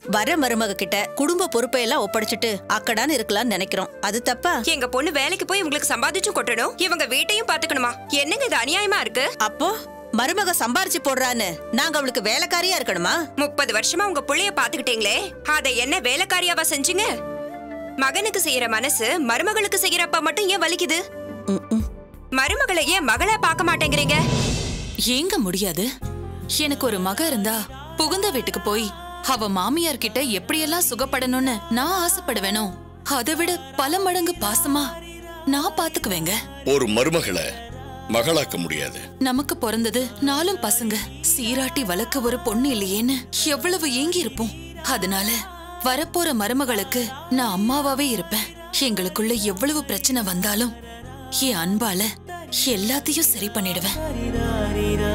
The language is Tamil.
வர மருமக கிட்ட குடும்ப பொறுப்பை எல்லாம் ஒப்படைச்சிட்டு அக்கடான்னு இருக்கலாம்னு நினைக்கிறோம் அது தப்பா எங்க பொண்ணு வேலைக்கு போய் உங்களுக்கு சம்பாதிச்சு கொட்டணும் இவங்க வீட்டையும் பாத்துக்கணுமா என்னங்க இது அநியாயமா இருக்கு அப்போ மருமக சம்பாரிச்சு போடுறான்னு நாங்க அவளுக்கு வேலைக்காரியா இருக்கணுமா முப்பது வருஷமா உங்க புள்ளைய பாத்துக்கிட்டீங்களே அதை என்ன வேலைக்காரியாவா செஞ்சீங்க மகனுக்கு செய்யற மனசு மருமகளுக்கு செய்யறப்ப மட்டும் ஏன் வலிக்குது ம், ம். மருமகளை ஏன் மகளா பார்க்க மாட்டேங்கிறீங்க ஏங்க முடியாது எனக்கு ஒரு மக இருந்தா புகுந்த வீட்டுக்கு போய் அவ மாமியார் கிட்ட எப்படியெல்லாம் சுகப்படணும்னு நான் ஆசைப்படுவேனோ அதை விட பல மடங்கு பாசமா நான் பாத்துக்குவேங்க ஒரு மருமகளை மகளாக்க முடியாது நமக்கு பிறந்தது நாலும் பசங்க சீராட்டி வளர்க்க ஒரு பொண்ணு இல்லையேன்னு எவ்வளவு ஏங்கி இருப்போம் அதனால வரப்போற மருமகளுக்கு நான் அம்மாவாவே இருப்பேன் எங்களுக்குள்ள எவ்வளவு பிரச்சனை வந்தாலும் என் அன்பால எல்லாத்தையும் சரி பண்ணிடுவேன்